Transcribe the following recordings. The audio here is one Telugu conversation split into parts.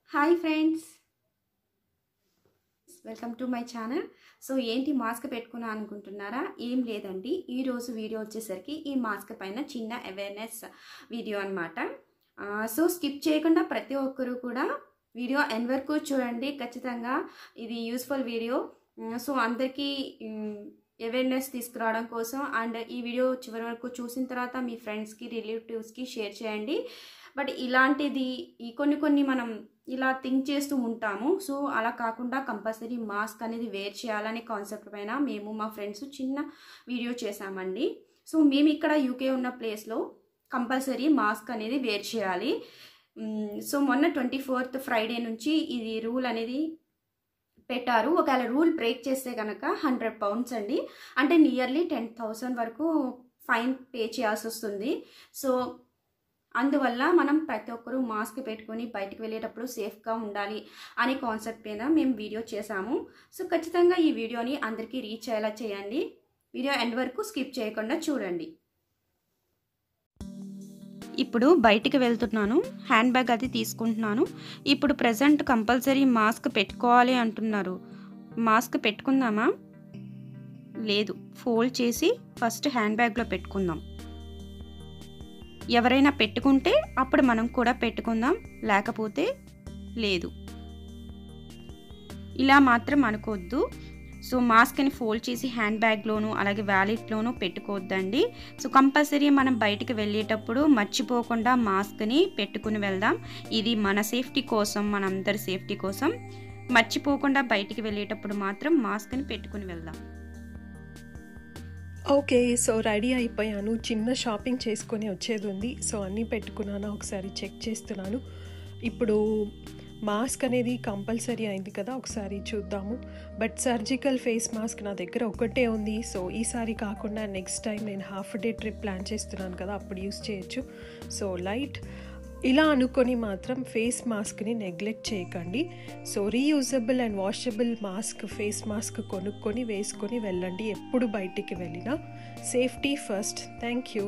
hi friends welcome to my channel so ఏంటి మాస్క్ పెట్టుకున్నా అనుకుంటున్నారా ఏం లేదండి ఈరోజు వీడియో వచ్చేసరికి ఈ మాస్క్ పైన చిన్న అవేర్నెస్ వీడియో అనమాట సో స్కిప్ చేయకుండా ప్రతి ఒక్కరూ కూడా వీడియో ఎన్ వరకు చూడండి ఖచ్చితంగా ఇది యూస్ఫుల్ వీడియో సో అందరికీ అవేర్నెస్ తీసుకురావడం కోసం అండ్ ఈ వీడియో చివరి వరకు చూసిన తర్వాత మీ ఫ్రెండ్స్కి రిలేటివ్స్కి షేర్ చేయండి బట్ ఇలాంటిది ఈ కొన్ని కొన్ని మనం ఇలా థింక్ చేస్తూ ఉంటాము సో అలా కాకుండా కంపల్సరీ మాస్క్ అనేది వేర్ చేయాలనే కాన్సెప్ట్ పైన మేము మా ఫ్రెండ్స్ చిన్న వీడియో చేసామండి సో మేము ఇక్కడ యూకే ఉన్న ప్లేస్లో కంపల్సరీ మాస్క్ అనేది వేర్ చేయాలి సో మొన్న ట్వంటీ ఫోర్త్ ఫ్రైడే నుంచి ఇది రూల్ అనేది పెట్టారు ఒకవేళ రూల్ బ్రేక్ చేస్తే కనుక హండ్రెడ్ పౌండ్స్ అండి అంటే నియర్లీ టెన్ థౌసండ్ వరకు ఫైన్ పే చేయాల్సి వస్తుంది సో అందువల్ల మనం ప్రతి ఒక్కరూ మాస్క్ పెట్టుకొని బయటకు వెళ్ళేటప్పుడు సేఫ్గా ఉండాలి అనే కాన్సెప్ట్ మీద మేము వీడియో చేసాము సో ఖచ్చితంగా ఈ వీడియోని అందరికీ రీచ్ అయ్యేలా చేయండి వీడియో ఎండ్ వరకు స్కిప్ చేయకుండా చూడండి ఇప్పుడు బయటికి వెళ్తున్నాను హ్యాండ్ బ్యాగ్ అది తీసుకుంటున్నాను ఇప్పుడు ప్రజెంట్ కంపల్సరీ మాస్క్ పెట్టుకోవాలి అంటున్నారు మాస్క్ పెట్టుకుందామా లేదు ఫోల్డ్ చేసి ఫస్ట్ హ్యాండ్ బ్యాగ్లో పెట్టుకుందాం ఎవరైనా పెట్టుకుంటే అప్పుడు మనం కూడా పెట్టుకుందాం లేకపోతే లేదు ఇలా మాత్రం అనుకోవద్దు సో మాస్క్ని ఫోల్డ్ చేసి హ్యాండ్ బ్యాగ్లోను అలాగే వ్యాలెట్లోనూ పెట్టుకోవద్దండి సో కంపల్సరీ మనం బయటికి వెళ్ళేటప్పుడు మర్చిపోకుండా మాస్క్ని పెట్టుకుని వెళ్దాం ఇది మన సేఫ్టీ కోసం మనందరి సేఫ్టీ కోసం మర్చిపోకుండా బయటికి వెళ్ళేటప్పుడు మాత్రం మాస్క్ని పెట్టుకుని వెళ్దాం ఓకే సో రెడీ అయిపోయాను చిన్న షాపింగ్ చేసుకొని వచ్చేది ఉంది సో అన్నీ పెట్టుకున్నాను ఒకసారి చెక్ చేస్తున్నాను ఇప్పుడు మాస్క్ అనేది కంపల్సరీ అయింది కదా ఒకసారి చూద్దాము బట్ సర్జికల్ ఫేస్ మాస్క్ నా దగ్గర ఒకటే ఉంది సో ఈసారి కాకుండా నెక్స్ట్ టైం నేను హాఫ్ డే ట్రిప్ ప్లాన్ చేస్తున్నాను కదా అప్పుడు యూస్ చేయొచ్చు సో లైట్ ఇలా అనుకొని మాత్రం ఫేస్ మాస్క్ని నెగ్లెక్ట్ చేయకండి so reusable and washable mask face mask కొనుక్కొని వేసుకొని వెళ్ళండి ఎప్పుడు బయటికి వెళ్ళినా సేఫ్టీ ఫస్ట్ థ్యాంక్ యూ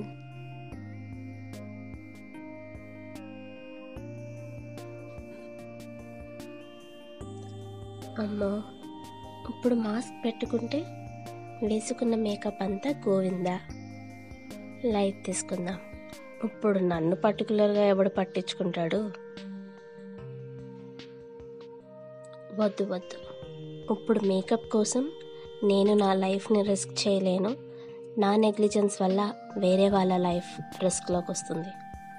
అమ్మో ఇప్పుడు మాస్క్ పెట్టుకుంటే వేసుకున్న మేకప్ అంతా గోవిందా లైట్ తీసుకుందాం ఇప్పుడు నన్ను పర్టికులర్గా ఎవడు పట్టించుకుంటాడు వద్దు వద్దు ఇప్పుడు మేకప్ కోసం నేను నా లైఫ్ని రిస్క్ చేయలేను నా నెగ్లిజెన్స్ వల్ల వేరే వాళ్ళ లైఫ్ రిస్క్లోకి వస్తుంది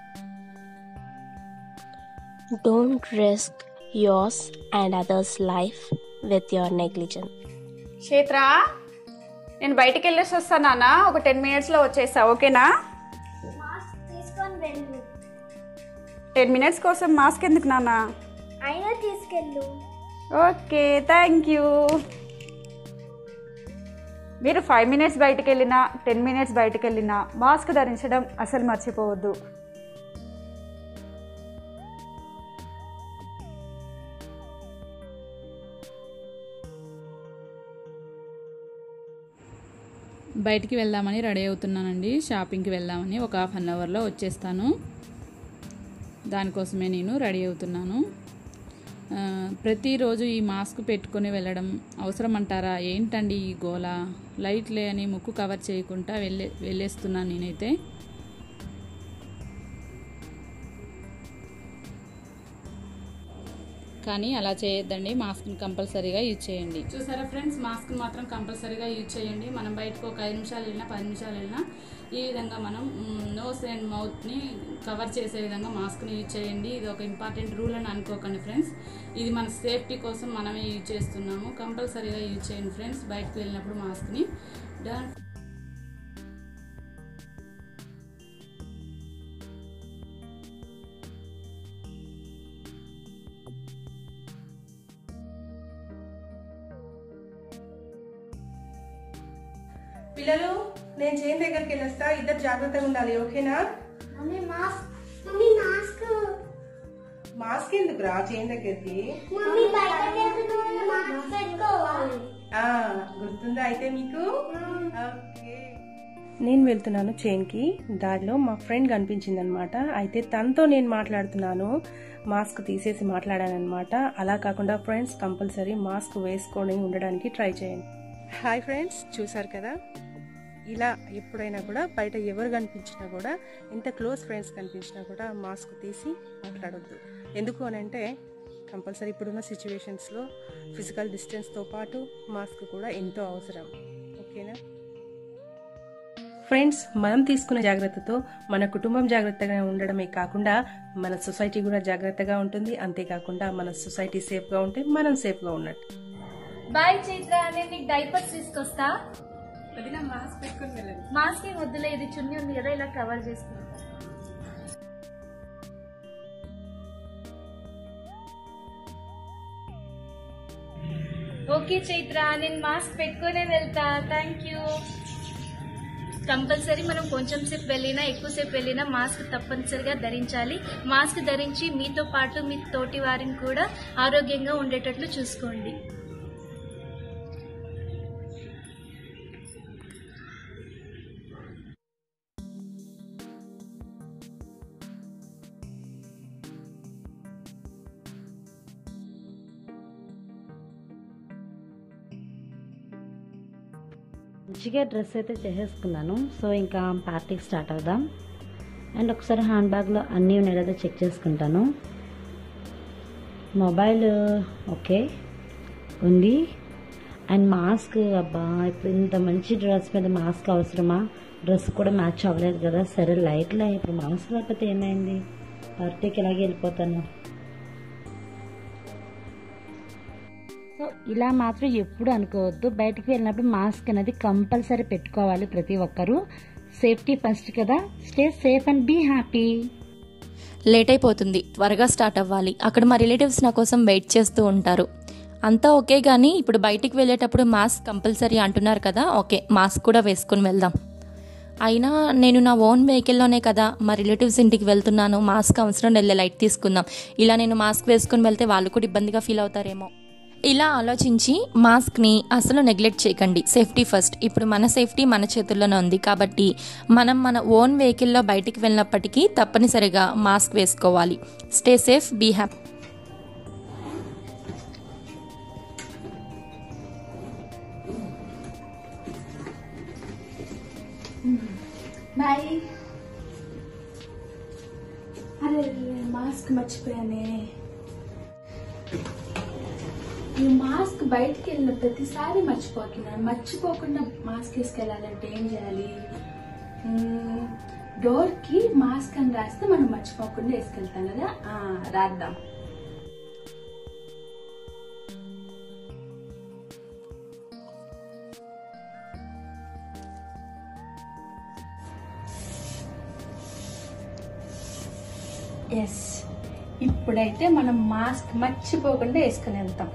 don't risk yours and others life with your negligence క్షేత్ర నేను బయటికి వెళ్ళేసి వస్తాను నాన్న ఒక టెన్ మినిట్స్లో వచ్చేసా ఓకేనా తీసుకొని వెళ్ళు టెన్ మినిట్స్ కోసం మాస్క్ ఎందుకు నాన్న అయినా తీసుకెళ్ళు ఓకే థ్యాంక్ యూ మీరు ఫైవ్ మినిట్స్ బయటికి వెళ్ళినా టెన్ మినిట్స్ బయటికి వెళ్ళినా మాస్క్ ధరించడం అసలు మర్చిపోవద్దు బయటికి వెళ్దామని రెడీ అవుతున్నానండి షాపింగ్కి వెళ్దామని ఒక హాఫ్ అన్ అవర్లో వచ్చేస్తాను దానికోసమే నేను రెడీ అవుతున్నాను ఆ, ప్రతిరోజు ఈ మాస్క్ పెట్టుకొని వెళ్ళడం అవసరం అంటారా ఏంటండి ఈ గోల లైట్లే అని ముక్కు కవర్ చేయకుండా వెళ్ళే వెళ్ళేస్తున్నాను నేనైతే కానీ అలా చేయొద్దండి మాస్క్ని కంపల్సరీగా యూజ్ చేయండి చూసారా ఫ్రెండ్స్ మాస్క్ మాత్రం కంపల్సరీగా యూజ్ చేయండి మనం బయటకు ఒక ఐదు నిమిషాలు వెళ్ళినా పది నిమిషాలు వెళ్ళినా ఈ విధంగా మనం నోస్ అండ్ మౌత్ని కవర్ చేసే విధంగా మాస్క్ని యూజ్ చేయండి ఇది ఒక ఇంపార్టెంట్ రూల్ అని అనుకోకండి ఫ్రెండ్స్ ఇది మన సేఫ్టీ కోసం మనమే యూజ్ చేస్తున్నాము కంపల్సరీగా యూజ్ చేయండి ఫ్రెండ్స్ బయటకు వెళ్ళినప్పుడు మాస్క్ని డన్ పిల్లలు నేను చేను దగ్గరికి వెళ్ళొస్తా ఇద్దరు జాగ్రత్తగా ఉండాలి ఓకేనా mummy mask mummy mask mask ఎందుకు రా చేను దగ్గరికి మమ్మీ బయటకి వెళ్తున్నాను మాస్క్ పెట్టుకోవాలి ఆ గుర్తుందా అయితే మీకు ఓకే నేను వెళ్తున్నాను చైన్కి దారిలో మా ఫ్రెండ్ కనిపించింది అనమాట అయితే తనతో నేను మాట్లాడుతున్నాను మాస్క్ తీసేసి మాట్లాడానమాట అలా కాకుండా ఫ్రెండ్స్ కంపల్సరీ మాస్క్ వేసుకొని ఉండడానికి ట్రై చేయండి హాయ్ ఫ్రెండ్స్ చూసారు కదా ఇలా ఎప్పుడైనా కూడా బయట ఎవరు కనిపించినా కూడా ఎంత క్లోజ్ ఫ్రెండ్స్ కనిపించినా కూడా మాస్క్ తీసి మాట్లాడొద్దు ఎందుకు అని అంటే కంపల్సరీ ఇప్పుడున్న సిచ్యువేషన్స్లో ఫిజికల్ డిస్టెన్స్తో పాటు మాస్క్ కూడా ఎంతో అవసరం ఓకేనా ఫ్రెండ్స్ మనం తీసుకున్న జాగ్రత్తతో మన కుటుంబం జాగ్రత్తగా ఉండడమే కాకుండా మన సొసైటీ కూడా జాగ్రత్తగా ఉంటుంది అంతేకాకుండా మన సొసైటీ సేఫ్గా ఉంటే మనం సేఫ్గా ఉన్నట్టు బాయ్ చైత్ర నేను నీకు డైపర్స్ తీసుకొస్తా మాస్క్ పెట్టుకుని వెళ్ళండి మాస్క్ ఏం వద్దులే ఇది చున్నీ ఉంది కదా ఇలా కవర్ చేసుకుంటా ఓకే చైత్ర నేను మాస్క్ పెట్టుకునే వెళ్తా థ్యాంక్ యూ కంపల్సరీ మనం కొంచెం సేపు వెళ్ళినా ఎక్కువసేపు వెళ్ళినా మాస్క్ తప్పనిసరిగా ధరించాలి మాస్క్ ధరించి మీతో పాటు మీ తోటి వారిని కూడా ఆరోగ్యంగా ఉండేటట్లు చూసుకోండి మంచిగా డ్రెస్ అయితే చేసేసుకున్నాను సో ఇంకా పార్టీకి స్టార్ట్ అవుదాం అండ్ ఒకసారి హ్యాండ్ బ్యాగ్లో అన్నీ ఉన్నాయి లేదా చెక్ చేసుకుంటాను మొబైల్ ఓకే ఉంది అండ్ మాస్క్ అబ్బా ఇప్పుడు ఇంత మంచి డ్రెస్ మీద మాస్క్ అవసరమా డ్రెస్ కూడా మ్యాచ్ అవ్వలేదు కదా సరే లైట్లే ఇప్పుడు మాస్క్ లేకపోతే ఏమైంది పార్టీకి ఎలాగే వెళ్ళిపోతాను సో ఇలా మాత్రం ఎప్పుడు అనుకోవద్దు బయటికి వెళ్ళినప్పుడు మాస్క్ అనేది కంపల్సరీ పెట్టుకోవాలి ప్రతి ఒక్కరూ సేఫ్టీ ఫస్ట్ కదా stay safe and be happy late అయిపోతుంది త్వరగా స్టార్ట్ అవ్వాలి అక్కడ మా రిలేటివ్స్ నా కోసం వెయిట్ చేస్తూ ఉంటారు అంతా ఓకే కానీ ఇప్పుడు బయటికి వెళ్ళేటప్పుడు మాస్క్ కంపల్సరీ అంటున్నారు కదా ఓకే మాస్క్ కూడా వేసుకొని వెళ్దాం అయినా నేను నా ఓన్ వెహికల్లోనే కదా మా రిలేటివ్స్ ఇంటికి వెళ్తున్నాను మాస్క్ అవసరం వెళ్ళే లైట్ తీసుకుందాం ఇలా నేను మాస్క్ వేసుకొని వెళ్తే వాళ్ళు కూడా ఇబ్బందిగా ఫీల్ అవుతారేమో ఇలా ఆలోచించి మాస్క్ని అసలు నెగ్లెక్ట్ చేయకండి సేఫ్టీ ఫస్ట్ ఇప్పుడు మన సేఫ్టీ మన చేతుల్లోనే ఉంది కాబట్టి మనం మన ఓన్ వెహికల్లో బయటికి వెళ్ళినప్పటికీ తప్పనిసరిగా మాస్క్ వేసుకోవాలి stay safe be happy bye అరే మాస్క్ మర్చిపోయానే ఈ మాస్క్ బయటికి వెళ్ళిన ప్రతిసారి మర్చిపోతున్నాను మర్చిపోకుండా మాస్క్ వేసుకెళ్ళాలంటే ఏం చేయాలి మ్మ్, డోర్కి మాస్క్ అని రాస్తే మనం మర్చిపోకుండా వేసుకెళ్తాం కదా ఆ, రాద్దాం ఎస్ ఇప్పుడైతే మనం మాస్క్ మర్చిపోకుండా వేసుకుని వెళ్తాం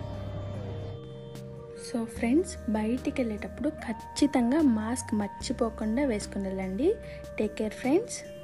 సో ఫ్రెండ్స్ బయటికి వెళ్ళేటప్పుడు ఖచ్చితంగా మాస్క్ మర్చిపోకుండా వేసుకుని వెళ్ళండి టేక్ కేర్ ఫ్రెండ్స్